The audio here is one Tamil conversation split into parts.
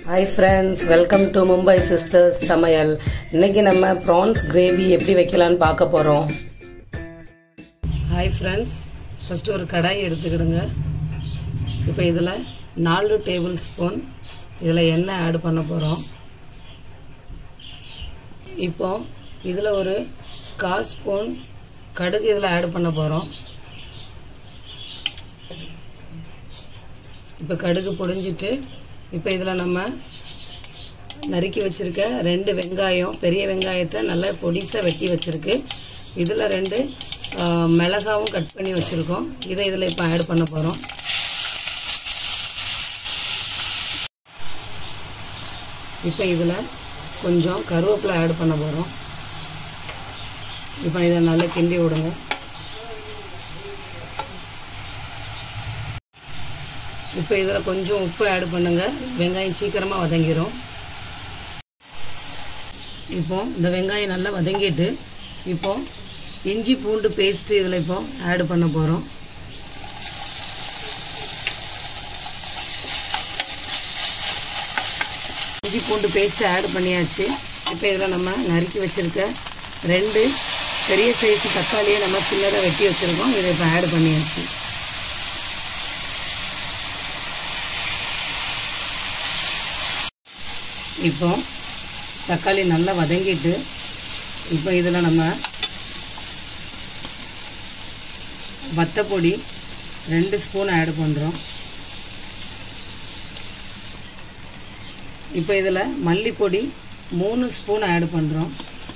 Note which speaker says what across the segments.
Speaker 1: hi friends welcome to Mumbai sisters சமையல் இன்னைக்கு நம்ம ப்ரான்ஸ் கிரேவி எப்படி வைக்கலான்னு பார்க்க போகிறோம் ஹாய் ஃப்ரெண்ட்ஸ் ஃபஸ்ட்டு ஒரு கடாய் எடுத்துக்கிடுங்க இப்போ இதில் நாலு டேபிள் ஸ்பூன் இதில் எண்ணெய் ஆட் பண்ண போகிறோம் இப்போ இதில் ஒரு கால் ஸ்பூன் கடுகு இதில் ஆட் பண்ண போகிறோம் இப்போ கடுகு பொடிஞ்சிட்டு இப்போ இதில் நம்ம நறுக்கி வச்சுருக்க ரெண்டு வெங்காயம் பெரிய வெங்காயத்தை நல்லா பொடிசாக வெட்டி வச்சுருக்கு இதில் ரெண்டு மிளகாவும் கட் பண்ணி வச்சுருக்கோம் இதை இதில் இப்போ ஆட் பண்ண போகிறோம் இப்போ இதில் கொஞ்சம் கருவேப்பிலை ஆட் பண்ண போகிறோம் இப்போ இதை நல்லா கிண்டி விடுங்க இப்போ இதில் கொஞ்சம் உப்பு ஆட் பண்ணுங்க வெங்காயம் சீக்கிரமாக வதங்கிடும் இப்போ இந்த வெங்காயம் நல்லா வதங்கிட்டு இப்போ இஞ்சி பூண்டு பேஸ்ட்டு இதில் இப்போ ஆட் பண்ண போகிறோம் இஞ்சி பூண்டு பேஸ்ட்டு ஆட் பண்ணியாச்சு இப்போ இதில் நம்ம நறுக்கி வச்சுருக்க ரெண்டு பெரிய சைஸ் தக்காளியை நம்ம சின்னதாக வெட்டி வச்சுருக்கோம் இதை இப்போ ஆட் பண்ணியாச்சு இப்போ தக்காளி நல்லா வதங்கிட்டு இப்போ இதில் நம்ம வத்தப்பொடி ரெண்டு ஸ்பூன் ஆட் பண்ணுறோம் இப்போ இதில் மல்லிப்பொடி மூணு ஸ்பூன் ஆட் பண்ணுறோம்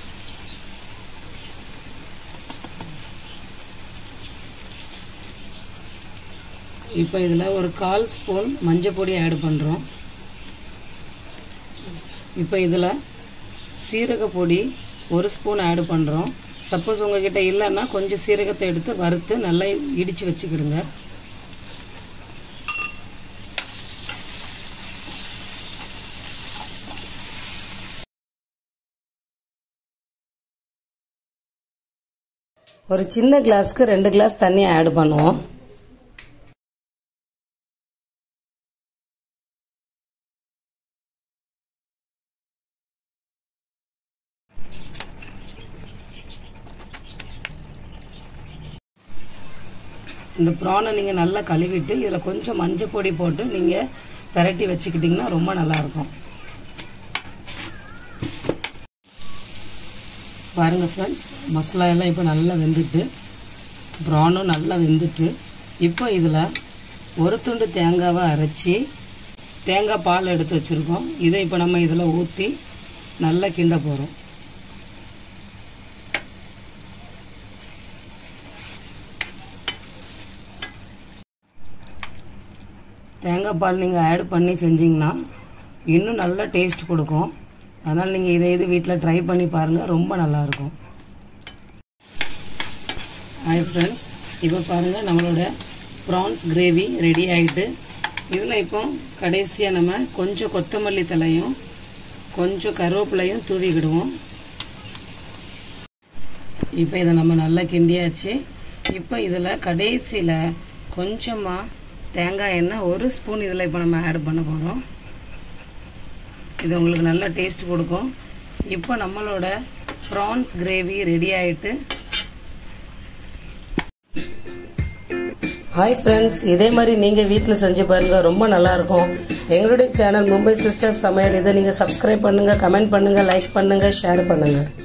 Speaker 1: இப்போ இதில் ஒரு கால் ஸ்பூன் மஞ்சள் பொடி ஆட் பண்ணுறோம் இப்போ இதில் சீரக பொடி ஒரு ஸ்பூன் ஆட் பண்ணுறோம் சப்போஸ் உங்ககிட்ட இல்லைன்னா கொஞ்சம் சீரகத்தை எடுத்து வறுத்து நல்லா இடித்து வச்சுக்கிடுங்க ஒரு சின்ன கிளாஸ்க்கு ரெண்டு கிளாஸ் தண்ணி ஆட் பண்ணுவோம் இந்த ப்ரானை நீங்கள் நல்லா கழுவிட்டு இதில் கொஞ்சம் மஞ்சள் பொடி போட்டு நீங்கள் பெரட்டி வச்சுக்கிட்டிங்கன்னா ரொம்ப நல்லாயிருக்கும் பாருங்கள் ஃப்ரெண்ட்ஸ் மசாலா எல்லாம் இப்போ நல்லா வெந்துட்டு ப்ரானும் நல்லா வெந்துட்டு இப்போ இதில் ஒரு துண்டு தேங்காவை அரைச்சி தேங்காய் பால் எடுத்து வச்சுருக்கோம் இதை இப்போ நம்ம இதில் ஊற்றி நல்லா கிண்ட போகிறோம் தேங்காய் பால் நீங்கள் ஆட் பண்ணி செஞ்சிங்கன்னா இன்னும் நல்லா டேஸ்ட் கொடுக்கும் அதனால் நீங்கள் இதை இது வீட்டில் ட்ரை பண்ணி பாருங்கள் ரொம்ப நல்லாயிருக்கும் ஹாய் ஃப்ரெண்ட்ஸ் இப்போ பாருங்கள் நம்மளோட ப்ரான்ஸ் கிரேவி ரெடி ஆகிட்டு இதில் இப்போ கடைசியாக நம்ம கொஞ்சம் கொத்தமல்லி தலையும் கொஞ்சம் கருவேப்பிலையும் தூவிக்கிடுவோம் இப்போ இதை நம்ம நல்லா கிண்டியாச்சு இப்போ இதில் கடைசியில் கொஞ்சமாக தேங்காய் எண்ணெய் ஒரு ஸ்பூன் இதில் இப்போ நம்ம ஆட் பண்ண போகிறோம் இது உங்களுக்கு நல்ல டேஸ்ட் கொடுக்கும் இப்போ நம்மளோட ப்ரான்ஸ் கிரேவி ரெடி ஆகிட்டு ஹாய் ஃப்ரெண்ட்ஸ் இதே மாதிரி நீங்கள் வீட்டில் செஞ்சு பாருங்கள் ரொம்ப நல்லாயிருக்கும் எங்களுடைய சேனல் மும்பை சிஸ்டர்ஸ் சமையல் இதை நீங்கள் சப்ஸ்கிரைப் பண்ணுங்கள் கமெண்ட் பண்ணுங்கள் லைக் பண்ணுங்கள் ஷேர் பண்ணுங்கள்